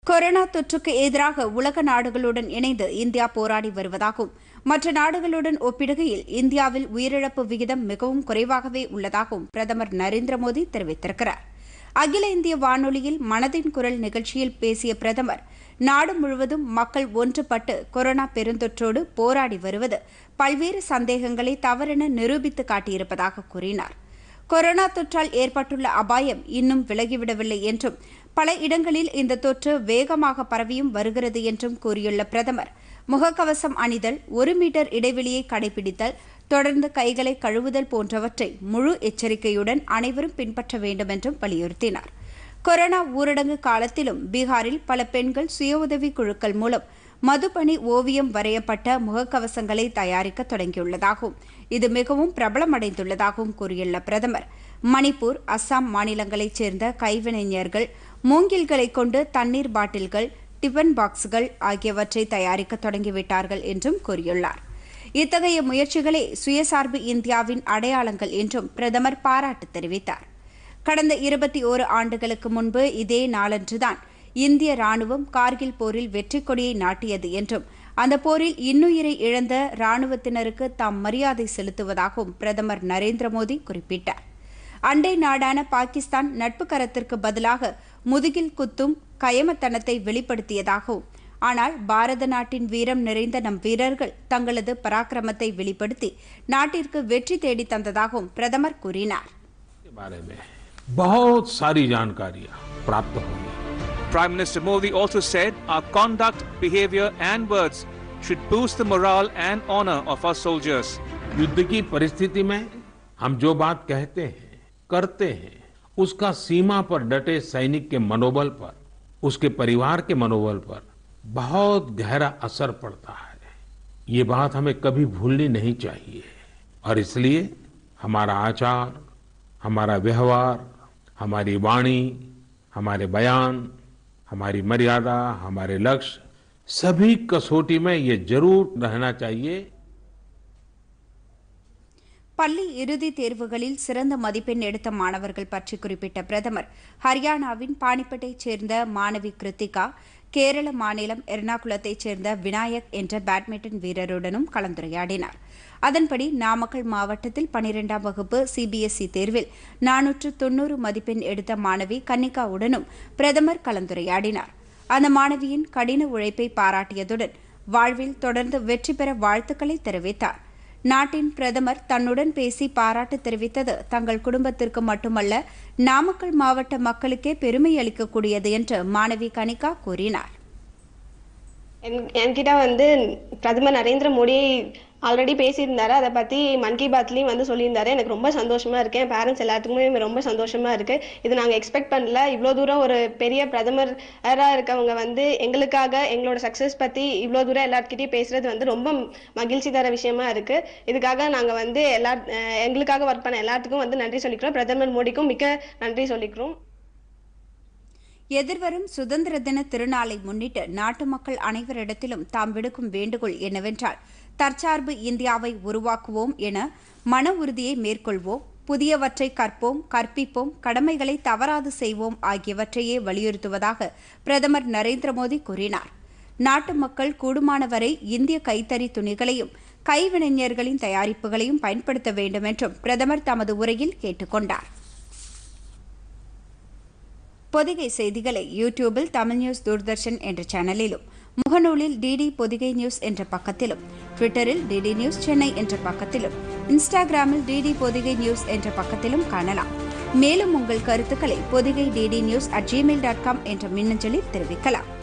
Corona தொற்றுக்கு எதிராக உலக நாடுகளுடன் இணைந்து இந்தியா போராடி வருவதாகவும் மற்ற நாடுகளுடன் ஒப்பிடுகையில் இந்தியாவில் உயிரிழப்பு விகிதம் மிகவும் குறைவாகவே உள்ளதாகவும் பிரதமர் நரேந்திர மோடி தெரிவித்திருக்கிறார் அகில இந்திய வானொலியில் மனதின் குரல் நிகழ்ச்சியில் பேசிய பிரதமர் நாடு முழுவதும் மக்கள் ஒன்றுபட்டு கொரோனா பெருந்தொற்றோடு போராடி வருவது பல்வேறு சந்தேகங்களை தவறென நிரூபித்து காட்டியிருப்பதாக கூறினார் கொரோனா தொற்றால் ஏற்பட்டுள்ள அபாயம் இன்னும் விலகிவிடவில்லை என்றும் பல இடங்களில் இந்த தொற்று வேகமாக பரவியும் வருகிறது என்றும் கூறியுள்ள பிரதமர் முகக்கவசம் அணிதல் ஒரு மீட்டர் இடைவெளியை கடைபிடித்தல் தொடர்ந்து கைகளை கழுவுதல் போன்றவற்றை முழு எச்சரிக்கையுடன் அனைவரும் பின்பற்ற வேண்டும் என்றும் வலியுறுத்தினார் கொரோனா ஊரடங்கு காலத்திலும் பீகாரில் பல பெண்கள் சுய உதவி குழுக்கள் மூலம் மதுபனி ஓவியம் வரையப்பட்ட முகக்கவசங்களை தயாரிக்க தொடங்கியுள்ளதாகவும் இது மிகவும் பிரபலமடைந்துள்ளதாகவும் கூறியுள்ள பிரதமர் மணிப்பூர் அஸ்ஸாம் மாநிலங்களைச் சேர்ந்த கைவினைஞர்கள் மூங்கில்களை கொண்டு தண்ணீர் பாட்டில்கள் டிபன் பாக்ஸ்கள் ஆகியவற்றை தயாரிக்க தொடங்கிவிட்டார்கள் என்றும் கூறியுள்ளார் இத்தகைய முயற்சிகளே சுயசார்பு இந்தியாவின் அடையாளங்கள் என்றும் பிரதமர் பாராட்டு தெரிவித்தார் கடந்த இருபத்தி ஓரு ஆண்டுகளுக்கு முன்பு இதே நாளன்றுதான் இந்திய ராணுவம் கார்கில் போரில் வெற்றி கொடியை நாட்டியது என்றும் அந்த போரில் இன்னுயிரை இழந்த ராணுவத்தினருக்கு தாம் மரியாதை செலுத்துவதாகவும் பிரதமர் நரேந்திர மோடி குறிப்பிட்டார் அண்டை நாடான பாகிஸ்தான் நட்பு கரத்திற்கு பதிலாக முதுகில் குத்தும் கயமத்தனத்தை வெளிப்படுத்தியதாகவும் ஆனால் பாரத நாட்டின் வீரம் நிறைந்த நம் வீரர்கள் தங்களது பராக்கிரமத்தை வெளிப்படுத்தி நாட்டிற்கு வெற்றி தேடி தந்ததாகவும் பிரதமர் கூறினார் के बारे में बहुत सारी जानकारियां प्राप्त होंगी Prime Minister Modi also said our conduct, behavior, and words should boost the morale and honor of our soldiers. युद्ध की परिस्थिति में हम जो बात कहते हैं करते हैं उसका सीमा पर डटे सैनिक के मनोबल पर उसके परिवार के मनोबल पर बहुत गहरा असर पड़ता है ये बात हमें कभी भूलनी नहीं चाहिए और इसलिए हमारा आचार हमारा व्यवहार हमारी वाणी हमारे बयान हमारी मर्यादा हमारे लक्ष्य सभी कसौटी में ये जरूर रहना चाहिए பள்ளி இறுதித் தேர்வுகளில் சிறந்த மதிப்பெண் எடுத்த மாணவர்கள் பற்றி குறிப்பிட்ட பிரதமர் ஹரியானாவின் பானிப்பட்டைச் சேர்ந்த மாணவி கிருத்திகா கேரள மாநிலம் எர்ணாகுளத்தைச் சேர்ந்த வினாயக் என்ற பேட்மிண்டன் வீரருடனும் கலந்துரையாடினார் அதன்படி நாமக்கல் மாவட்டத்தில் பனிரெண்டாம் வகுப்பு சிபிஎஸ்இ தேர்வில் நானூற்று தொன்னூறு மதிப்பெண் எடுத்த மாணவி கன்னிகாவுடனும் பிரதமர் கலந்துரையாடினார் அந்த மாணவியின் கடின உழைப்பை பாராட்டியதுடன் வாழ்வில் தொடர்ந்து வெற்றி பெற வாழ்த்துக்களை தெரிவித்தார் நாட்டின் பிரதமர் தன்னுடன் பேசி பாராட்டு தெரிவித்தது தங்கள் குடும்பத்திற்கு மட்டுமல்ல நாமக்கல் மாவட்ட மக்களுக்கே பெருமை அளிக்கக்கூடியது என்று மாணவி கனிகா கூறினார் என்- என்கிட்ட வந்து பிரதமர் நரேந்திர மோடி ஆல்ரெடி பேசியிருந்தாரு அதை பத்தி மன் கி பாத்லயும் வந்து சொல்லியிருந்தாரு எனக்கு ரொம்ப சந்தோஷமா இருக்கு என் பேரண்ட்ஸ் எல்லாத்துக்குமே ரொம்ப சந்தோஷமா இருக்கு இது நாங்க எக்ஸ்பெக்ட் பண்ணல இவ்வளோ தூரம் ஒரு பெரிய பிரதமரா இருக்கவங்க வந்து எங்களுக்காக எங்களோட சக்சஸ் பத்தி இவ்வளோ தூரம் எல்லார்கிட்டயும் பேசுறது வந்து ரொம்ப மகிழ்ச்சி தர விஷயமா இருக்கு இதுக்காக நாங்க வந்து எல்லா அஹ் எங்களுக்காக ஒர்க் பண்ண எல்லாத்துக்கும் வந்து நன்றி சொல்லிக்கிறோம் பிரதமர் மோடிக்கும் மிக்க நன்றி சொல்லிக்கிறோம் எதிர்வரும் சுதந்திர தின திருநாளை முன்னிட்டு நாட்டு மக்கள் அனைவரிடத்திலும் தாம் விடுக்கும் வேண்டுகோள் என்னவென்றால் தற்சார்பு இந்தியாவை உருவாக்குவோம் என மன உறுதியை மேற்கொள்வோம் புதியவற்றை கற்போம் கற்பிப்போம் கடமைகளை தவறாது செய்வோம் ஆகியவற்றையே வலியுறுத்துவதாக பிரதமர் நரேந்திர மோடி கூறினார் நாட்டு மக்கள் கூடுமானவரை இந்திய கைத்தறி துணிகளையும் கைவினைஞர்களின் தயாரிப்புகளையும் பயன்படுத்த வேண்டும் என்றும் பிரதமர் தமது உரையில் கேட்டுக்கொண்டார் பொதிகை செய்திகளை யூடியூபில் தமிழ் நியூஸ் தூர்தர்ஷன் என்ற சேனலிலும் முகநூலில் டிடி பொதிகை நியூஸ் என்ற பக்கத்திலும் ட்விட்டரில் டிடி நியூஸ் சென்னை என்ற பக்கத்திலும் இன்ஸ்டாகிராமில் டிடி பொதிகை நியூஸ் என்ற பக்கத்திலும் காணலாம் மேலும் உங்கள் கருத்துக்களை Podhigai DD news at Gmail dot com என்ற மின்னஞ்சலில் தெரிவிக்கலாம்